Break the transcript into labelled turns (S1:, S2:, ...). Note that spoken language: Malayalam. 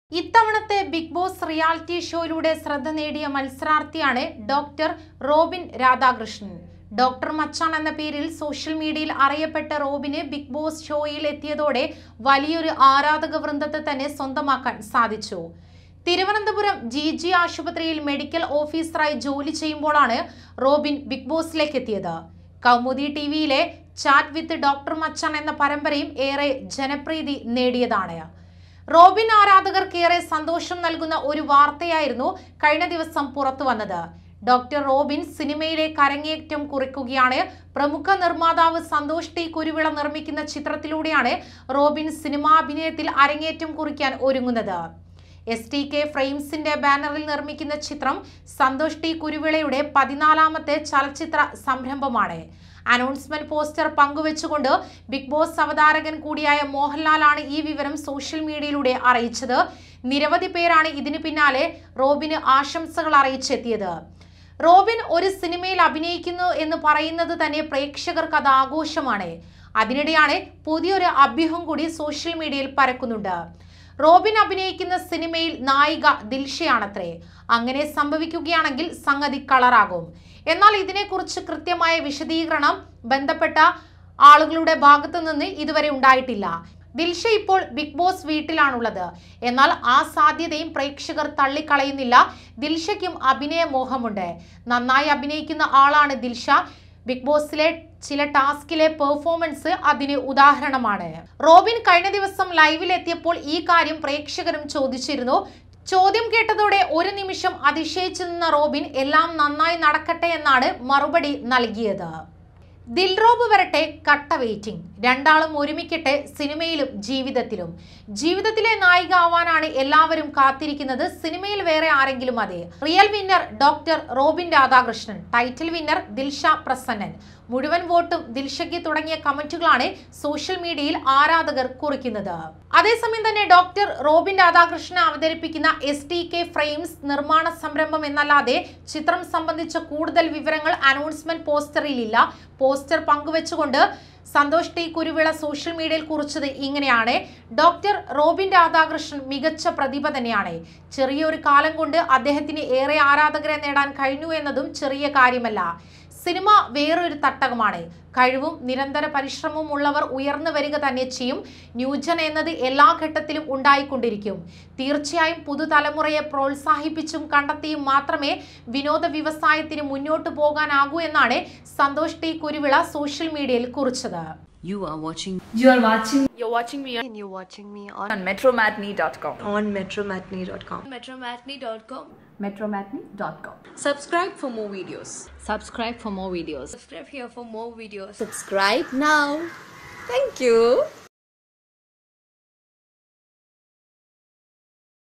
S1: ഇത്തവണത്തെ ബിഗ് ബോസ് റിയാലിറ്റി ഷോയിലൂടെ ശ്രദ്ധ നേടിയ മത്സരാർത്ഥിയാണ് ഡോക്ടർ റോബിൻ രാധാകൃഷ്ണൻ ഡോക്ടർ മച്ചാൻ എന്ന പേരിൽ സോഷ്യൽ മീഡിയയിൽ അറിയപ്പെട്ട റോബിന് ബിഗ് ബോസ് ഷോയിൽ എത്തിയതോടെ വലിയൊരു ആരാധക വൃന്ദത്തെ തന്നെ സ്വന്തമാക്കാൻ സാധിച്ചു തിരുവനന്തപുരം ജി ജി ആശുപത്രിയിൽ മെഡിക്കൽ ഓഫീസറായി ജോലി ചെയ്യുമ്പോഴാണ് റോബിൻ ബിഗ് ബോസിലേക്ക് എത്തിയത് കൗമുദി ടി വിയിലെ ചാറ്റ് വിത്ത് ഡോക്ടർ മച്ചാൻ എന്ന പരമ്പരയും ഏറെ ജനപ്രീതി നേടിയതാണ് റോബിൻ ആരാധകർക്ക് ഏറെ സന്തോഷം നൽകുന്ന ഒരു വാർത്തയായിരുന്നു കഴിഞ്ഞ ദിവസം പുറത്തു വന്നത് ഡോക്ടർ റോബിൻ സിനിമയിലേക്ക് അരങ്ങേറ്റം കുറിക്കുകയാണ് പ്രമുഖ നിർമ്മാതാവ് സന്തോഷ് ടി കുരുവിള നിർമ്മിക്കുന്ന ചിത്രത്തിലൂടെയാണ് റോബിൻ സിനിമാഭിനയത്തിൽ അരങ്ങേറ്റം കുറിക്കാൻ ഒരുങ്ങുന്നത് എസ് ടി കെ ഫ്രെയിംസിന്റെ ബാനറിൽ നിർമ്മിക്കുന്ന ചിത്രം സന്തോഷ് ടി കുരുവിളയുടെ പതിനാലാമത്തെ ചലച്ചിത്ര സംരംഭമാണ് അനൗൺസ്മെന്റ് പോസ്റ്റർ പങ്കുവെച്ചുകൊണ്ട് ബിഗ് ബോസ് അവതാരകൻ കൂടിയായ മോഹൻലാലാണ് ഈ വിവരം സോഷ്യൽ മീഡിയയിലൂടെ അറിയിച്ചത് നിരവധി പേരാണ് ഇതിന് പിന്നാലെ റോബിന് ആശംസകൾ അറിയിച്ചെത്തിയത് റോബിൻ ഒരു സിനിമയിൽ അഭിനയിക്കുന്നു എന്ന് പറയുന്നത് തന്നെ പ്രേക്ഷകർക്ക് അത് ആഘോഷമാണ് അതിനിടെയാണ് പുതിയൊരു അഭ്യൂഹം കൂടി സോഷ്യൽ മീഡിയയിൽ പരക്കുന്നുണ്ട് റോബിൻ അഭിനയിക്കുന്ന സിനിമയിൽ നായിക ദിൽഷയാണത്രേ അങ്ങനെ സംഭവിക്കുകയാണെങ്കിൽ സംഗതി കളറാകും എന്നാൽ ഇതിനെക്കുറിച്ച് കൃത്യമായ വിശദീകരണം ബന്ധപ്പെട്ട ആളുകളുടെ ഭാഗത്തു നിന്ന് ഇതുവരെ ഉണ്ടായിട്ടില്ല ദിൽഷ ഇപ്പോൾ ബിഗ് ബോസ് വീട്ടിലാണുള്ളത് എന്നാൽ ആ സാധ്യതയും പ്രേക്ഷകർ തള്ളിക്കളയുന്നില്ല ദിൽഷയ്ക്കും അഭിനയ മോഹമുണ്ട് നന്നായി അഭിനയിക്കുന്ന ആളാണ് ദിൽഷ ബിഗ് ബോസിലെ ചില ടാസ്കിലെ പെർഫോമൻസ് അതിന് ഉദാഹരണമാണ് റോബിൻ കഴിഞ്ഞ ദിവസം ലൈവിൽ എത്തിയപ്പോൾ ഈ കാര്യം പ്രേക്ഷകരും ചോദിച്ചിരുന്നു ചോദ്യം കേട്ടതോടെ ഒരു നിമിഷം അതിശയിച്ചു നിന്ന റോബിൻ എല്ലാം നന്നായി നടക്കട്ടെ എന്നാണ് മറുപടി നൽകിയത് ദിൽറോബ് വരട്ടെ കട്ട വെയിറ്റിംഗ് രണ്ടാളും ഒരുമിക്കട്ടെ സിനിമയിലും ജീവിതത്തിലും ജീവിതത്തിലെ നായിക ആവാനാണ് എല്ലാവരും കാത്തിരിക്കുന്നത് സിനിമയിൽ വേറെ ആരെങ്കിലും അതെ real winner doctor Robin Radhakrishnan title winner Dilsha Prasannan മുഴുവൻ വോട്ടും ദിൽഷയ്ക്ക് തുടങ്ങിയ കമന്റുകളാണ് സോഷ്യൽ മീഡിയയിൽ ആരാധകർ കുറിക്കുന്നത് അതേസമയം തന്നെ ഡോക്ടർ റോബിൻ രാധാകൃഷ്ണൻ അവതരിപ്പിക്കുന്ന എസ് ടി കെ ഫ്രെയിംസ് നിർമ്മാണ സംരംഭം എന്നല്ലാതെ ചിത്രം സംബന്ധിച്ച കൂടുതൽ വിവരങ്ങൾ അനൗൺസ്മെന്റ് പോസ്റ്ററിൽ ഇല്ല പോസ്റ്റർ പങ്കുവെച്ചുകൊണ്ട് സന്തോഷ് ടി കുരുവിള സോഷ്യൽ മീഡിയയിൽ കുറിച്ചത് ഇങ്ങനെയാണ് ഡോക്ടർ റോബിൻ രാധാകൃഷ്ണൻ മികച്ച പ്രതിഭ തന്നെയാണ് ചെറിയൊരു കാലം കൊണ്ട് അദ്ദേഹത്തിന് ഏറെ ആരാധകരെ നേടാൻ കഴിഞ്ഞു എന്നതും ചെറിയ കാര്യമല്ല സിനിമ വേറൊരു തട്ടകമാണ് കഴിവും നിരന്തര പരിശ്രമവും ഉള്ളവർ ഉയർന്നു വരിക തന്നെ ചെയ്യും ന്യൂജൻ എന്നത് എല്ലാ ഘട്ടത്തിലും ഉണ്ടായിക്കൊണ്ടിരിക്കും തീർച്ചയായും പുതുതലമുറയെ പ്രോത്സാഹിപ്പിച്ചും കണ്ടെത്തിയും മാത്രമേ വിനോദ വ്യവസായത്തിന് മുന്നോട്ട് പോകാനാകൂ എന്നാണ് സന്തോഷ് ടി കുരുവിള സോഷ്യൽ മീഡിയയിൽ കുറിച്ചത്
S2: You are watching
S3: You are watching
S4: You're watching me on,
S5: and you're watching me on,
S3: on metromatney.com.
S5: on metromatney.com.
S4: metromatney.com.
S3: Metromatney.com.
S4: Subscribe for more videos.
S2: subscribe for more videos
S4: Subscribe here for more videos.
S5: Subscribe now. Thank you.